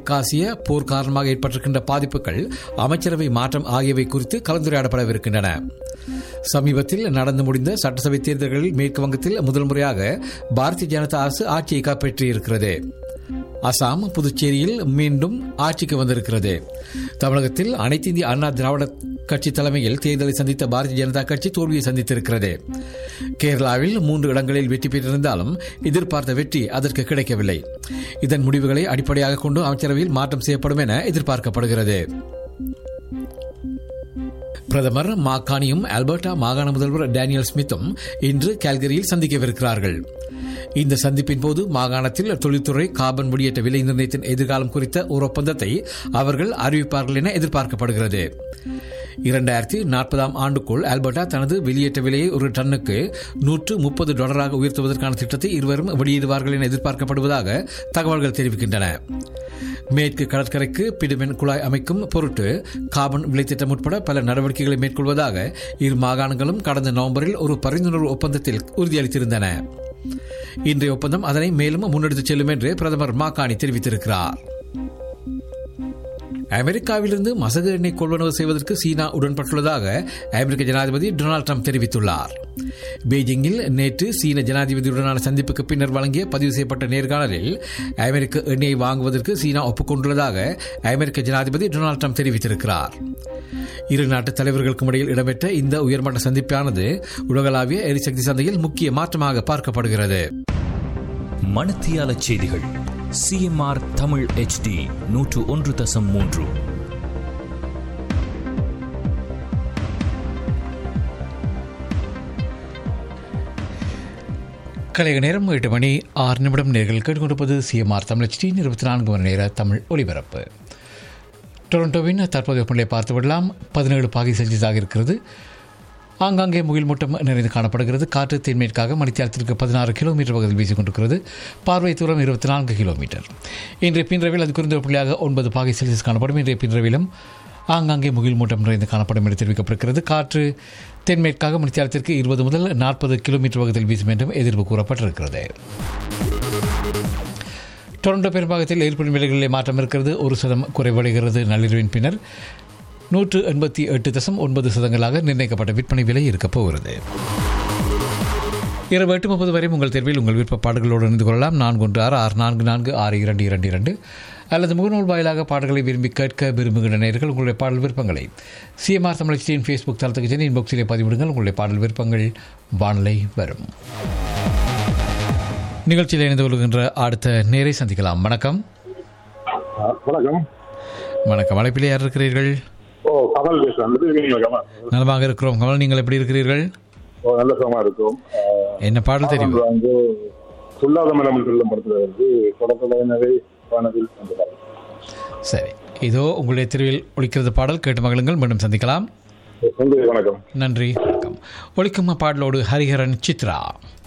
மேற்காசிய போர் காரணமாக ஏற்பட்டிருக்கின்ற பாதிப்புகள் அமைச்சரவை மாற்றம் ஆகியவை குறித்து கலந்துரையாடப்படவிருக்கின்றன சமீபத்தில் நடந்து முடிந்த சட்டசபை தேர்தல்களில் மேற்கு வங்கத்தில் முதல் முறையாக பாரதிய ஜனதா அரசு ஆட்சியை கைப்பற்றியிருக்கிறது அசாம் புதுச்சேரியில் மீண்டும் ஆட்சிக்கு வந்திருக்கிறது தமிழகத்தில் அனைத்து இந்திய அண்ணா திராவிட கட்சி தலைமையில் தேர்தலை சந்தித்த பாரதிய ஜனதா கட்சி தோல்வியை சந்தித்திருக்கிறது கேரளாவில் மூன்று இடங்களில் வெற்றி பெற்றிருந்தாலும் எதிர்பார்த்த வெற்றி அதற்கு கிடைக்கவில்லை இதன் முடிவுகளை அடிப்படையாக கொண்டு அமைச்சரவையில் மாற்றம் செய்யப்படும் என எதிர்பார்க்கப்படுகிறது பிரதமர் மாக்கானியும் அல்பர்டா மாகாண முதல்வர் டேனியல் ஸ்மித்தும் இன்று கால்கரியில் சந்திக்கவிருக்கிறார்கள் இந்த சந்திப்பின் போது மாகாணத்தில் தொழில்துறை கார்பன் வெளியேற்ற விலை நிர்ணயத்தின் எதிர்காலம் குறித்த ஒரு ஒப்பந்தத்தை அவர்கள் அறிவிப்பார்கள் என எதிர்பார்க்கப்படுகிறது இரண்டாயிரத்தி நாற்பதாம் ஆண்டுக்குள் ஆல்பர்டா தனது வெளியேற்ற விலையை ஒரு டன்னுக்கு நூற்று முப்பது டாலராக உயர்த்துவதற்கான திட்டத்தை இருவரும் வெளியிடுவார்கள் என எதிர்பார்க்கப்படுவதாக தகவல்கள் தெரிவிக்கின்றன மேற்கு கடற்கரைக்கு பிடிமென் குழாய் அமைக்கும் பொருட்டு கார்பன் விலைத்திட்டம் உட்பட பல நடவடிக்கைகளை மேற்கொள்வதாக இரு மாகாணங்களும் கடந்த நவம்பரில் ஒரு பரிந்துணர்வு ஒப்பந்தத்தில் உறுதியளித்திருந்தன இன்றைய ஒப்பந்தம் அதனை மேலும் முன்னெடுத்துச் செல்லும் என்று பிரதமர் மாகாணி தெரிவித்திருக்கிறார் அமெரிக்காவிலிருந்து மசகு எண்ணெய் கொள்வனவு செய்வதற்கு சீனா உடன்பட்டுள்ளதாக அமெரிக்க ஜனாதிபதி டொனால்டு ட்ரம்ப் தெரிவித்துள்ளார் பெய்ஜிங்கில் நேற்று சீன ஜனாதிபதியுடனான சந்திப்புக்கு பின்னர் வழங்கிய பதிவு செய்யப்பட்ட நேர்காணலில் அமெரிக்க எண்ணெயை வாங்குவதற்கு சீனா ஒப்புக்கொண்டுள்ளதாக அமெரிக்க ஜனாதிபதி டொனால்டு ட்ரம்ப் தெரிவித்திருக்கிறார் இரு நாட்டு தலைவர்களுக்கும் இடையில் இடம்பெற்ற இந்த உயர்மட்ட சந்திப்பானது உலகளாவிய எரிசக்தி சந்தையில் முக்கிய மாற்றமாக பார்க்கப்படுகிறது மணத்தியால செய்திகள் சிஎம்ஆர் தமிழ் ஹெச்டி நூற்று ஒன்று தசம் மூன்று கலைய நேரம் எட்டு மணி ஆறு நிமிடம் நேர்கள் கேட்டுக்கொண்டிருப்பது சிஎம்ஆர் தமிழ் டி இருபத்தி நான்கு மணி நேர தமிழ் ஒலிபரப்பு டொரண்டோவின் தற்போதைய வெப்பநிலை பார்த்து விடலாம் பதினேழு பாகை செல்சியஸாக இருக்கிறது ஆங்காங்கே முகில் மூட்டம் நிறைந்து காணப்படுகிறது காற்று தென்மேற்காக மணித்தியாலத்திற்கு பதினாறு கிலோமீட்டர் பகுதியில் வீசிக் கொண்டிருக்கிறது பார்வை தூரம் இருபத்தி நான்கு கிலோமீட்டர் இன்றைய பின்ரவில் அது குறைந்த புள்ளியாக ஒன்பது பாகை செல்சியஸ் காணப்படும் இன்றைய பின்ரவிலும் ஆங்காங்கே முகில் மூட்டம் நிறைந்து காணப்படும் என்று தெரிவிக்கப்படுகிறது காற்று தென்மேற்காக மணித்தியாலத்திற்கு இருபது முதல் நாற்பது கிலோமீட்டர் பகுதியில் வீசும் என்றும் எதிர்ப்பு கூறப்பட்டிருக்கிறது டொரண்டோ பெரும்பாகத்தில் ஏற்படும் விலைகளிலே மாற்றம் இருக்கிறது ஒரு சதம் குறைவடைகிறது நள்ளிரவின் பின்னர் நூற்று எண்பத்தி எட்டு தசம் ஒன்பது சதங்களாக நிர்ணயிக்கப்பட்ட விற்பனை விலை இருக்கப் போகிறது இரவு எட்டு முப்பது வரை உங்கள் தேர்வில் உங்கள் விருப்ப பாடல்களோடு இணைந்து கொள்ளலாம் நான்கு ஒன்று ஆறு ஆறு நான்கு நான்கு ஆறு இரண்டு இரண்டு இரண்டு அல்லது முகநூல் வாயிலாக பாடல்களை விரும்பி கேட்க விரும்புகின்ற நேர்கள் உங்களுடைய பாடல் விருப்பங்களை சிஎம்ஆர் தமிழச்சியின் ஃபேஸ்புக் தளத்துக்கு சென்று இன்பாக்ஸிலே பதிவிடுங்கள் உங்களுடைய பாடல் விருப்பங்கள் வானிலை வரும் நிகழ்ச்சியில் இணைந்து கொள்கின்ற அடுத்த நேரை சந்திக்கலாம் வணக்கம் வணக்கம் வணக்கம் அழைப்பிலே யார் இருக்கிறீர்கள் ஓ கமல் பேசுறேன் எப்படி இருக்கீங்க கமல் நலமாக இருக்கிறோம் கமல் நீங்கள் எப்படி இருக்கிறீர்கள் ஓ நல்ல சுகமா இருக்கும் ஆஹ், என்ன பாடல் தெரியும் அவங்க வந்து சொல்லாத மனம் சொல்லும் படத்துல வந்து தொடக்கலையினரை வானவில் அந்த பாடல். சரி இதோ உங்களுடைய தெருவில் ஒழிக்கிறது பாடல் கேட்டு மகளுங்கள் மீண்டும் சந்திக்கலாம் நன்றி வணக்கம் நன்றி வணக்கம் ஒழிக்கும் பாடலோடு ஹரிஹரன் சித்ரா